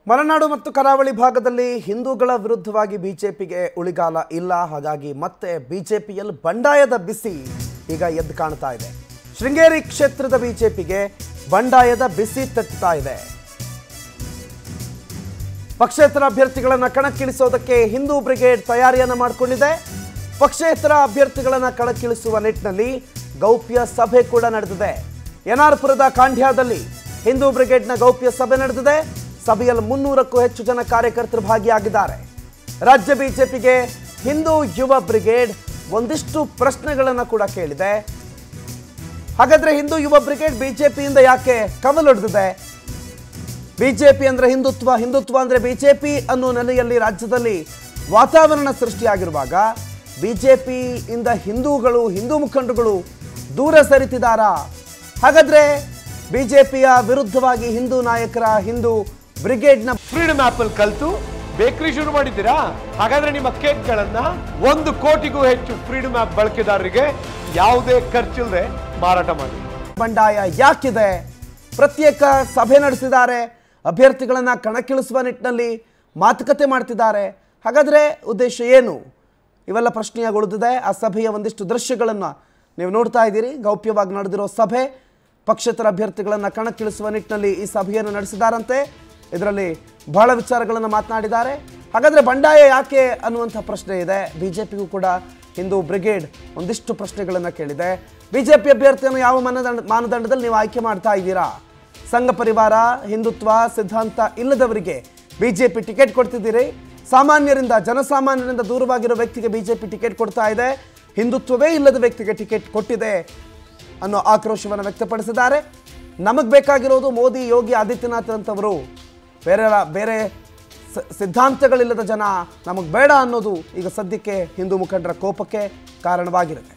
ಮಲೆನಾಡು ಮತ್ತು ಕರಾವಳಿ ಭಾಗದಲ್ಲಿ ಹಿಂದೂಗಳ ವಿರುದ್ಧವಾಗಿ ಬಿಜೆಪಿಗೆ ಉಳಿಗಾಲ ಇಲ್ಲ ಹಾಗಾಗಿ ಮತ್ತೆ ಬಿಜೆಪಿಯಲ್ಲಿ ಬಂಡಾಯದ ಬಿಸಿ ಈಗ ಎದ್ದು ಕಾಣ್ತಾ ಇದೆ ಶೃಂಗೇರಿ ಕ್ಷೇತ್ರದ ಬಿಜೆಪಿಗೆ ಬಂಡಾಯದ ಬಿಸಿ ತಟ್ಟುತ್ತಾ ಇದೆ ಪಕ್ಷೇತರ ಅಭ್ಯರ್ಥಿಗಳನ್ನ ಕಣಕ್ಕಿಳಿಸೋದಕ್ಕೆ ಹಿಂದೂ ಬ್ರಿಗೇಡ್ ತಯಾರಿಯನ್ನ ಮಾಡಿಕೊಂಡಿದೆ ಪಕ್ಷೇತರ ಅಭ್ಯರ್ಥಿಗಳನ್ನ ಕಣಕ್ಕಿಳಿಸುವ ನಿಟ್ಟಿನಲ್ಲಿ ಗೌಪ್ಯ ಸಭೆ ಕೂಡ ನಡೆದಿದೆ ಎನ್ಆರ್ಪುರದ ಕಾಂಡ್ಯಾದಲ್ಲಿ ಹಿಂದೂ ಬ್ರಿಗೇಡ್ನ ಗೌಪ್ಯ ಸಭೆ ನಡೆದಿದೆ ಸಭೆಯಲ್ಲಿ ಮುನ್ನೂರಕ್ಕೂ ಹೆಚ್ಚು ಜನ ಕಾರ್ಯಕರ್ತರು ಭಾಗಿಯಾಗಿದ್ದಾರೆ ರಾಜ್ಯ ಬಿಜೆಪಿಗೆ ಹಿಂದೂ ಯುವ ಬ್ರಿಗೇಡ್ ಒಂದಿಷ್ಟು ಪ್ರಶ್ನೆಗಳನ್ನು ಕೂಡ ಕೇಳಿದೆ ಹಾಗಾದ್ರೆ ಹಿಂದೂ ಯುವ ಬ್ರಿಗೇಡ್ ಬಿಜೆಪಿಯಿಂದ ಯಾಕೆ ಕವಲೊಡೆದಿದೆ ಬಿಜೆಪಿ ಅಂದ್ರೆ ಹಿಂದುತ್ವ ಹಿಂದುತ್ವ ಅಂದ್ರೆ ಬಿಜೆಪಿ ಅನ್ನೋ ನೆಲೆಯಲ್ಲಿ ರಾಜ್ಯದಲ್ಲಿ ವಾತಾವರಣ ಸೃಷ್ಟಿಯಾಗಿರುವಾಗ ಬಿಜೆಪಿ ಇಂದ ಹಿಂದೂಗಳು ಹಿಂದೂ ಮುಖಂಡಗಳು ದೂರ ಸರಿತಿದ್ದಾರಾ ಹಾಗಾದ್ರೆ ಬಿಜೆಪಿಯ ವಿರುದ್ಧವಾಗಿ ಹಿಂದೂ ನಾಯಕರ ಹಿಂದೂ ಬ್ರಿಗೇಡ್ನ ಫ್ರೀಡಮ್ ಆಪ್ ಅಲ್ಲಿ ಕಲ್ತು ಬೇಕರಿ ಶುರು ಮಾಡಿದ್ದೀರಾ ಹಾಗಾದ್ರೆ ನಿಮ್ಮ ಕೇಕ್ಗಳನ್ನ ಒಂದು ಕೋಟಿಗೂ ಹೆಚ್ಚು ಫ್ರೀಡಮ್ ಆಪ್ ಬಳಕೆದಾರರಿಗೆ ಯಾವುದೇ ಖರ್ಚಿಲ್ಲದೆ ಮಾರಾಟ ಮಾಡಿ ಬಂಡಾಯ ಯಾಕಿದೆ ಪ್ರತ್ಯೇಕ ಸಭೆ ನಡೆಸಿದ್ದಾರೆ ಅಭ್ಯರ್ಥಿಗಳನ್ನ ಕಣಕ್ಕಿಳಿಸುವ ನಿಟ್ಟಿನಲ್ಲಿ ಮಾತುಕತೆ ಮಾಡ್ತಿದ್ದಾರೆ ಹಾಗಾದ್ರೆ ಉದ್ದೇಶ ಏನು ಇವೆಲ್ಲ ಪ್ರಶ್ನೆಯಾಗಿ ಉಳಿದಿದೆ ಆ ಸಭೆಯ ಒಂದಿಷ್ಟು ದೃಶ್ಯಗಳನ್ನು ನೀವು ನೋಡ್ತಾ ಇದ್ದೀರಿ ಗೌಪ್ಯವಾಗಿ ನಡೆದಿರೋ ಸಭೆ ಪಕ್ಷೇತರ ಅಭ್ಯರ್ಥಿಗಳನ್ನು ಕಣಕ್ಕಿಳಿಸುವ ನಿಟ್ಟಿನಲ್ಲಿ ಈ ಸಭೆಯನ್ನು ನಡೆಸಿದಾರಂತೆ ಇದರಲ್ಲಿ ಬಹಳ ವಿಚಾರಗಳನ್ನು ಮಾತನಾಡಿದ್ದಾರೆ ಹಾಗಾದ್ರೆ ಬಂಡಾಯ ಯಾಕೆ ಅನ್ನುವಂಥ ಪ್ರಶ್ನೆ ಇದೆ ಬಿಜೆಪಿಗೂ ಕೂಡ ಹಿಂದೂ ಬ್ರಿಗೇಡ್ ಒಂದಿಷ್ಟು ಪ್ರಶ್ನೆಗಳನ್ನು ಕೇಳಿದೆ ಬಿಜೆಪಿ ಅಭ್ಯರ್ಥಿಯನ್ನು ಯಾವ ಮಾನದಂಡ ಮಾನದಂಡದಲ್ಲಿ ನೀವು ಆಯ್ಕೆ ಮಾಡ್ತಾ ಇದ್ದೀರಾ ಸಂಘ ಪರಿವಾರ ಹಿಂದುತ್ವ ಸಿದ್ಧಾಂತ ಇಲ್ಲದವರಿಗೆ ಬಿಜೆಪಿ ಟಿಕೆಟ್ ಕೊಡ್ತಿದ್ದೀರಿ ಸಾಮಾನ್ಯರಿಂದ ಜನಸಾಮಾನ್ಯರಿಂದ ದೂರವಾಗಿರೋ ವ್ಯಕ್ತಿಗೆ ಬಿಜೆಪಿ ಟಿಕೆಟ್ ಕೊಡ್ತಾ ಇದೆ ಹಿಂದುತ್ವವೇ ಇಲ್ಲದ ವ್ಯಕ್ತಿಗೆ ಟಿಕೆಟ್ ಕೊಟ್ಟಿದೆ ಅನ್ನೋ ಆಕ್ರೋಶವನ್ನು ವ್ಯಕ್ತಪಡಿಸಿದ್ದಾರೆ ನಮಗೆ ಬೇಕಾಗಿರೋದು ಮೋದಿ ಯೋಗಿ ಆದಿತ್ಯನಾಥ್ ಅಂತವರು ಬೇರೆ ಬೇರೆ ಸ- ಸಿದ್ಧಾಂತಗಳಿಲ್ಲದ ಜನ ನಮಗೆ ಬೇಡ ಅನ್ನೋದು ಈಗ ಸದ್ಯಕ್ಕೆ ಹಿಂದೂ ಮುಖಂಡರ ಕೋಪಕ್ಕೆ ಕಾರಣವಾಗಿರುತ್ತೆ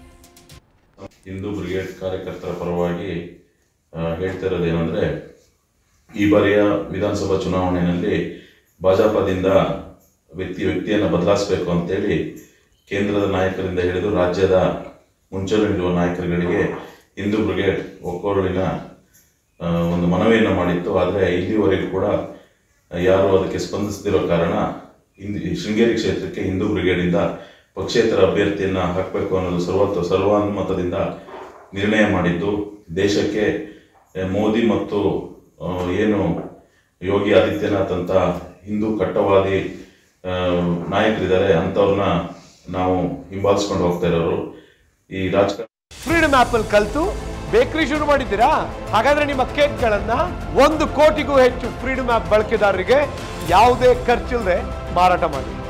ಹಿಂದೂ ಬ್ರಿಗೇಡ್ ಕಾರ್ಯಕರ್ತರ ಪರವಾಗಿ ಆ, ಹೇಳ್ತಾ ಇರೋದು ಏನಂದ್ರೆ ಈ ಬಾರಿಯ ವಿಧಾನಸಭಾ ಚುನಾವಣೆಯಲ್ಲಿ ಭಾಜಪದಿಂದ ವ್ಯಕ್ತಿ ವ್ಯಕ್ತಿಯನ್ನು ಬದಲಾಯಿಸಬೇಕು ಅಂತೇಳಿ ಕೇಂದ್ರದ ನಾಯಕರಿಂದ ಹಿಡಿದು ರಾಜ್ಯದ ಮುಂಚೂಣಿಯಲ್ಲಿರುವ ನಾಯಕರುಗಳಿಗೆ ಹಿಂದೂ ಬ್ರಿಗೇಡ್ ಒಕ್ಕೊರಲಿನ ಆ, ಒಂದು ಮನವಿಯನ್ನು ಮಾಡಿತ್ತು ಆದರೆ ಇಲ್ಲಿವರೆಗೂ ಕೂಡ ಯಾರು ಅದಕ್ಕೆ ಸ್ಪಂದಿಸದಿರೋ ಕಾರಣ ಹಿಂದ್ ಈ ಶೃಂಗೇರಿ ಕ್ಷೇತ್ರಕ್ಕೆ ಹಿಂದೂ ಬ್ರಿಗೇಡಿಂದ ಪಕ್ಷೇತರ ಅಭ್ಯರ್ಥಿಯನ್ನ ಹಾಕಬೇಕು ಅನ್ನೋದು ಸರ್ವತ್ವ ಸರ್ವಾನುಮತದಿಂದ ನಿರ್ಣಯ ಮಾಡಿದ್ದು ದೇಶಕ್ಕೆ ಆ, ಮೋದಿ ಮತ್ತು ಆ, ಏನು ಯೋಗಿ ಆದಿತ್ಯನಾಥ್ ಅಂತ ಹಿಂದೂ ಕಟ್ಟವಾದಿ ಆ, ನಾಯಕರಿದ್ದಾರೆ ಅಂಥವ್ರನ್ನ ನಾವು ಹಿಂಬಾಲಿಸ್ಕೊಂಡು ಹೋಗ್ತಾ ಇರೋರು ಈ ರಾಜಕಾರಣ ಫ್ರೀಡಮ್ ಆಪ್ ಅಲ್ಲಿ ಕಲ್ತು ಬೇಕರಿ ಶುರು ಮಾಡಿದ್ದೀರಾ ಹಾಗಾದ್ರೆ ನಿಮ್ಮ ಕೇಕ್ಗಳನ್ನ ಒಂದು ಕೋಟಿಗೂ ಹೆಚ್ಚು ಫ್ರೀಡಮ್ ಆಪ್ ಬಳಕೆದಾರರಿಗೆ ಯಾವುದೇ ಖರ್ಚಿಲ್ಲದೆ ಮಾರಾಟ ಮಾಡಿ